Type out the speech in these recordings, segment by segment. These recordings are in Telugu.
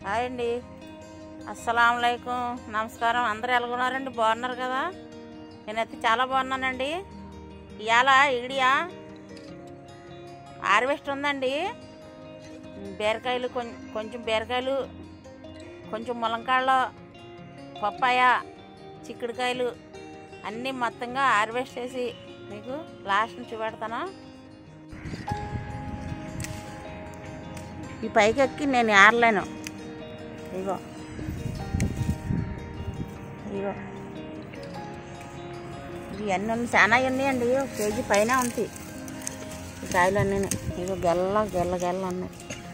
హాయ్ అండి అస్సలం నమస్కారం అందరూ ఎలాగున్నారండి బాగున్నారు కదా నేనైతే చాలా బాగున్నానండి ఇవాళ ఇడియా హార్వెస్ట్ ఉందండి బీరకాయలు కొంచెం కొంచెం బీరకాయలు కొంచెం ములంకాళ్ళు పప్పాయ చిక్కుడుకాయలు అన్నీ మొత్తంగా హార్వెస్ట్ చేసి మీకు లాస్ట్ నుంచి పెడతాను ఈ పైకి ఎక్కి నేను ఏరలేను ఇగో ఇగో ఇవన్నీ ఉన్నాయి చాలా ఉన్నాయండి ఒక కేజీ పైన ఉంటాయి ఈ కాయలు అన్నీ ఇగో గెల్ల గెల్ల గెల్ల ఉన్నాయి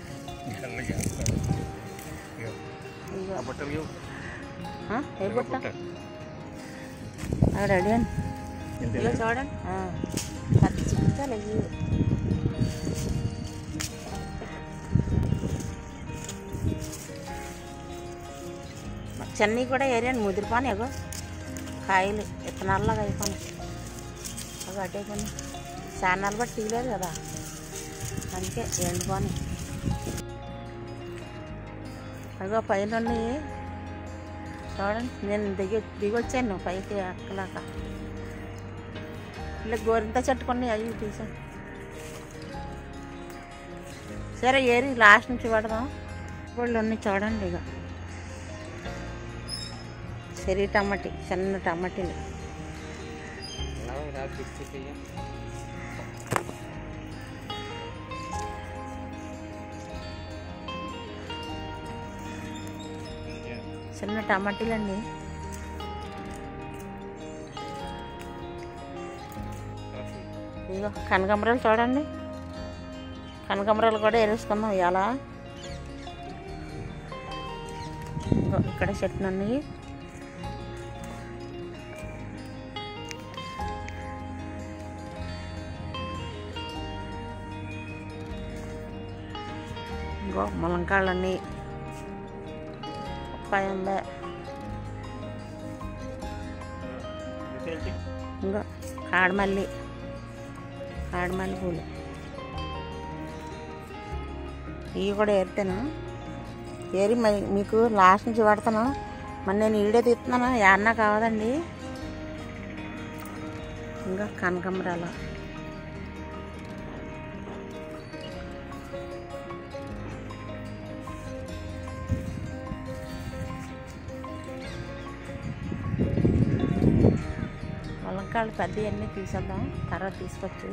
ఇగో ఆ, ఏ బుట్ట ఆవిడ రెడీ అండి ఇగో చూడండి ఆ, పెద్ద చిక్కుతాలు ఇవి చెన్నై కూడా ఏరియాని ముదిరిపోని ఎగో కాయలు ఇత్తనాల్లాగా అయిపోయి అవి అట్టేకొని చాన్నాలు బట్టి తీయలేదు కదా అందుకే ఎండిపోని అగో పైన ఉన్నాయి చూడండి నేను దిగి దిగొచ్చాను పైకి ఎక్కలాక ఇలా గోరింత చెట్టుకొని అవి తీసాను సరే ఏరి లాస్ట్ నుంచి పెడదాం ఇప్పుడు ఉన్నాయి చూడండి ఇక సరి టమాటీ చిన్న టమాటీలు చిన్న టమాటీలు అండి ఇదిగో కనకాంబరాలు చూడండి కనకాంబరాలు కూడా వేరేసుకుందాం ఇవాళ ఇదిగో ఇక్కడ చెట్లు ఉన్నాయి ఇంకో ములంకాళ్ళన్నీ పప్పాయ ఉంది ఇంకో కాడమల్లి కాడమల్లి పూలు ఇవి కూడా ఏరుతాను ఏరి మరి మీకు లాస్ట్ నుంచి పడతాను మరి నేను ఈడే తీస్తున్నాను యాన్న కావదండి ఇంకా కనకంబరాలు ములంకాళ్ళు పెద్ద అన్నీ తీసేద్దాం తర్వాత తీసుకొచ్చి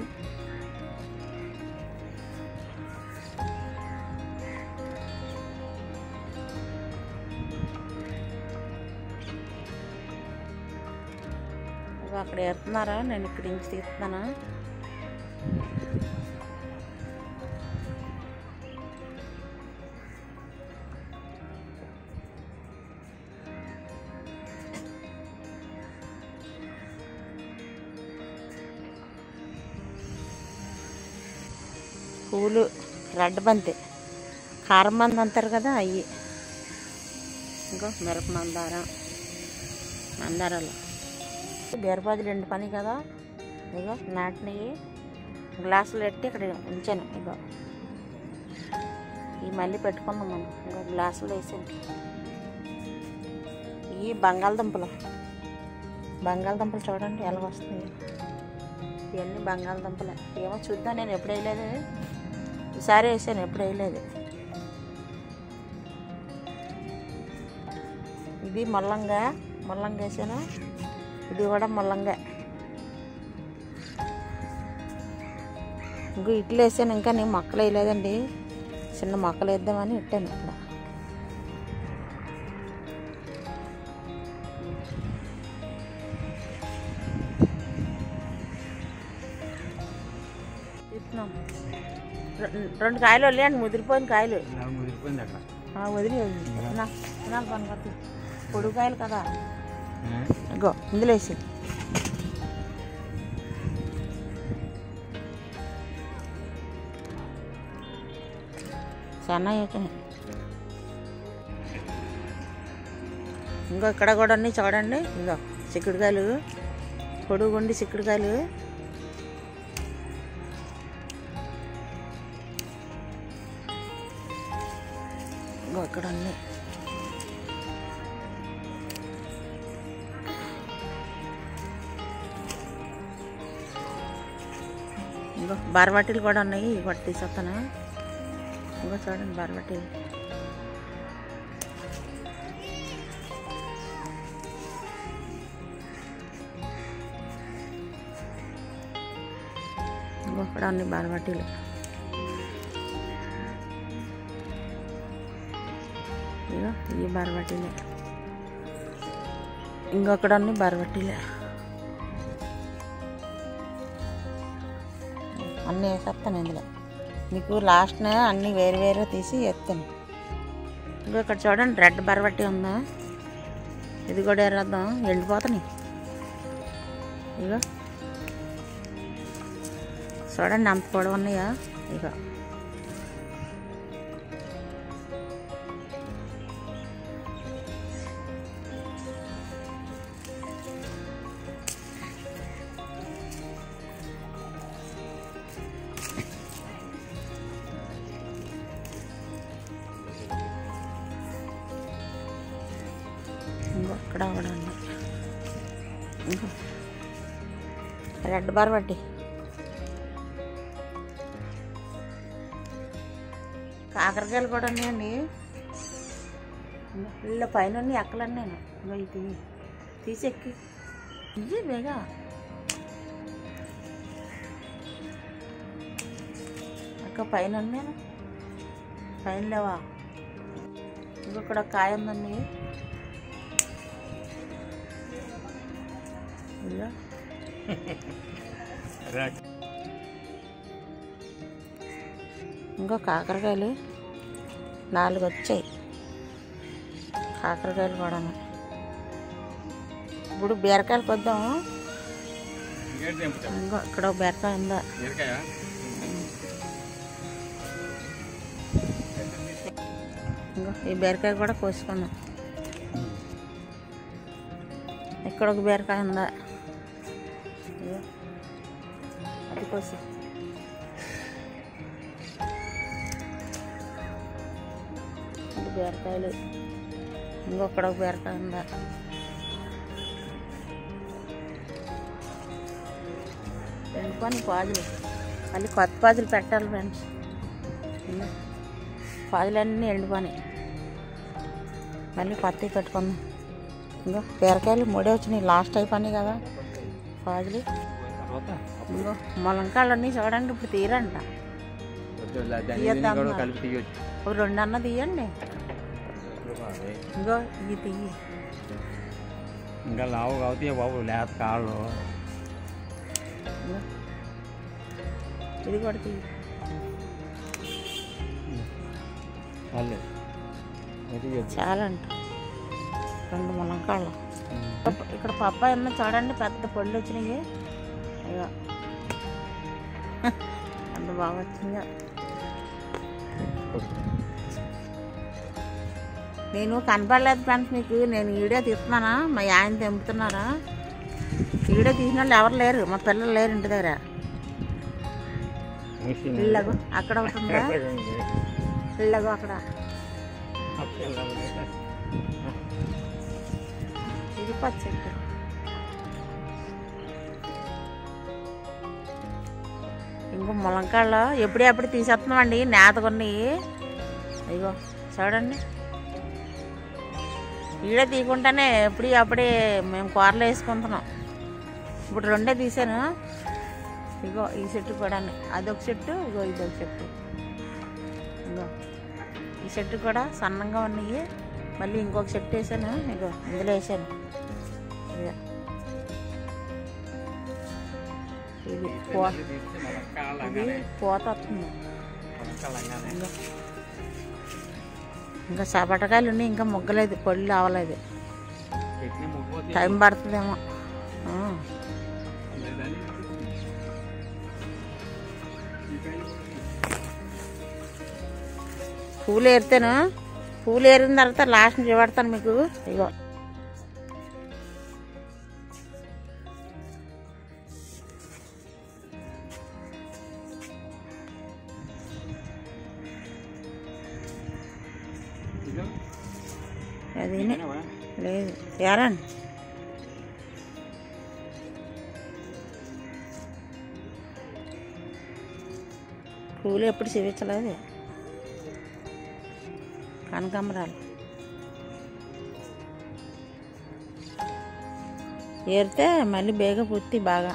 ఇగో అక్కడ ఏరుతున్నారా నేను ఇక్కడి నుంచి తీస్తున్నాను పూలు రెడ్ బంతి కారం బంతి అంటారు కదా అవి ఇంకో మిరప మందారం మందారాలు బీరపాది రెండు పని కదా ఇగో నాటినవి గ్లాసులు పెట్టి ఇక్కడ ఉంచాను ఇగో ఈ మళ్ళీ పెట్టుకున్నాం మనం ఇంకో గ్లాసులు వేసాను ఈ బంగాళదుంపలు బంగాళదుంపలు చూడండి ఎలా వస్తున్నాయి ఇవన్నీ బంగాళదుంపలు ఏమో చూద్దాం నేను ఎప్పుడు వేయలేదు ఈసారి వేసాను ఎప్పుడు వేయలేదు ఇది మొల్లంగా మొల్లంగా వేసాను ఇది కూడా మొల్లంగా ఇంకో ఇట్లు వేసాను ఇంకా నేను మొక్కలు వేయలేదండి చిన్న మొక్కలు వేద్దామని ఇట్టాను ఇక్కడ ఇస్తున్నాం రె- రెండు కాయలు వదిలేయండి ముదిరిపోయిన కాయలు ముదిరిపోయింది అక్కడ ఆ, వదిలి విత్తనాలు పనికొద్దు పొడుగు కాయలు కదా ఇగో ఇందులో వేసి చాలా అయిపోయినాయి ఇంకో ఇక్కడ కూడా ఉన్నాయి చూడండి ఇగో చిక్కుడుకాయలు పొడుగుండి చిక్కుడుకాయలు ఇగో అక్కడ అన్నీ ఇంకో బార్బాటీలు కూడా ఉన్నాయి ఇవి కూడా తీసుకొస్తాను ఇంకో చూడండి బార్బాటీలు ఇంకో ఇక్కడ ఉన్నాయి బార్బాటీలు ఇగో ఇవి బార్బాటీలే ఇంకొకడ ఉన్నాయి బార్బాటీలే అన్నీ వేసేస్తాను ఇందులో మీకు లాస్ట్న అన్నీ వేరు వేరు తీసి వేస్తాను ఇంకో ఇక్కడ చూడండి రెడ్ బరబట్టి ఉందా ఇది కూడా వేరేద్దాం ఎండిపోతున్నాయి ఇగో చూడండి అంత పొడవు ఉన్నాయా ఇక ఇంకో ఇక్కడ కూడా ఉంది ఇంకో రెడ్ బార్ బట్టి కాకరకాయలు కూడా ఉన్నాయండి ఇంకో ఇళ్ళ పైన ఉన్నాయి ఎక్కలన్నీ ఇంకో ఇది తీసెక్కి ఇది బేగా అక్క పైన ఉన్నాను పైన లేవా ఇంకొకడ కాయ ఉందండి ఇదిగో. ఇంకో కాకరకాయలు నాలుగు వచ్చాయి కాకరకాయలు కూడా ఇప్పుడు బీరకాయలు కొద్దాం ఇంకో ఇక్కడ ఒక బీరకాయ ఉందా ఇంకో ఈ బీరకాయ కూడా కోసుకుందాం ఇక్కడ ఒక బీరకాయ ఉందా ఇదిగో. అది కోసి ఇది బీరకాయలు ఇంకొక్కడ ఒక బీరకాయ ఉందా ఎండుకొని పాజులు మళ్ళీ కొత్త పాజులు పెట్టాలి ఫ్రెండ్స్ ఇదిగో. పాజులన్నీ ఎండిపోయి మళ్ళీ కొత్తవి పెట్టుకుందాం ఇంకో బీరకాయలు మూడే వచ్చినాయి లాస్ట్ అయిపోయినాయి కదా పాజులు ఇంకో ములంకాయలు అన్నీ చూడండి ఇప్పుడు తీరంట తీయొద్దా కూడా అమ్మా? కలిపి తీయొచ్చు ఒక రెండు అన్న తీయండి ఇంకో ఇది తీయి ఇంకా లావు కాబట్టి బాబు లేత కాళ్ళు ఇంగో. ఇది కూడా తీయి వాళ్ళు తీయొచ్చు చాలంట రెండు ములంకాళ్ళు ఇక్కడ పప్పాయి ఉన్న చూడండి పెద్ద పళ్ళు వచ్చినాయి ఇక ఎంత బాగా వచ్చిందో నేను కనపడలేదు ఫ్రెండ్స్ మీకు నేను వీడియో తీస్తున్నానా మా ఆయన తెంపుతున్నారా వీడియో తీసిన వాళ్ళు ఎవరు లేరు మా పిల్లలు లేరు ఇంటి దగ్గర ఇళ్ళగు అక్కడ ఒకటి ఉందా ఇళ్ళగు అక్కడ ఇది పచ్చడి ఇంకో ములంకాళ్ళు ఎప్పుడే అప్పుడు తీసేస్తున్నామండి నేత కొన్ని అయ్యో చూడండి ఈడే తీయకుండానే ఎప్పుడు అప్పుడే మేము కూరలు వేసుకుంటున్నాం ఇప్పుడు రెండే తీసాను ఇగో ఈ చెట్టు కూడా అదొక చెట్టు ఇగో ఇదొక చెట్టు ఇగో ఈ చెట్టు కూడా సన్నంగా ఉన్నాయి మళ్ళీ ఇంకొక చెట్టు వేసాను ఇగో ఇందులో వేసాను ఇగో ఇది పో ఇది పోత వస్తుంది ఇంకా ఇంకా సపటకాయలు ఉన్నాయి ఇంకా మొగ్గలేదు పళ్ళు అవ్వలేదు టైం పడుతుందేమో ఆ. పూలు ఏరుతాను పూలు ఏరిన తర్వాత లాస్ట్ చూపెడతాను మీకు ఇగో అది లేదు ఎరండి పూలు ఎప్పుడు చూపించలేదు కనకాంబరాలు ఏరితే మళ్ళీ బేగ పుత్తి బాగా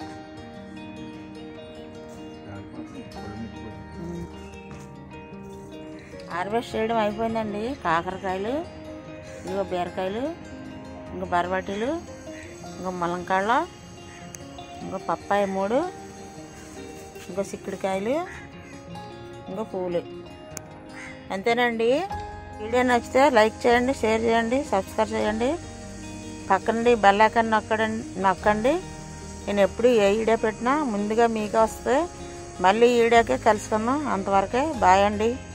హార్వెస్ట్ చేయడం అయిపోయిందండి కాకరకాయలు ఇంకో బీరకాయలు ఇంకో బరబటీలు ఇంకో ములంకాళ్ళ ఇంకో పప్పాయ మూడు ఇంకో సిక్కుడికాయలు ఇంకో పువ్వులు అంతేనండి వీడియో నచ్చితే లైక్ చేయండి షేర్ చేయండి సబ్స్క్రైబ్ చేయండి పక్కనండి బెల్ ఐకాన్ నొక్కడండి నొక్కండి నేను ఎప్పుడు ఏ వీడియో పెట్టినా ముందుగా మీకు వస్తే మళ్ళీ ఈ వీడియోకే కలుసుకుందాం అంతవరకే బాయ్ అండి